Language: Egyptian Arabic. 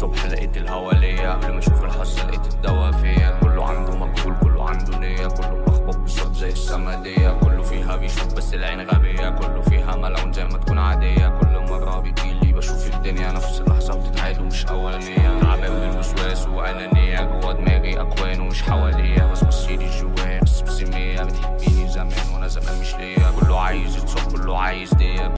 الصبح لقيت الهوا ليا قبل ما اشوف الحظ لقيت الدوا فيا كله عنده مجهول كله عنده نية كله ملخبط بالصوت زي السمادية كله فيها بيشوف بس العين غبية كله فيها ملعون زي ما تكون عادية كل مرة بيجيلي بشوف الدنيا نفس اللحظة بتتعاد ومش أولانية تعبان من الوسواس وأنانية جوا دماغي أكوان ومش حواليا بس بصيلي جوايا بس بسمية بتحبيني زمان وأنا زمان مش ليا كله عايز يتصاب كله عايز ديا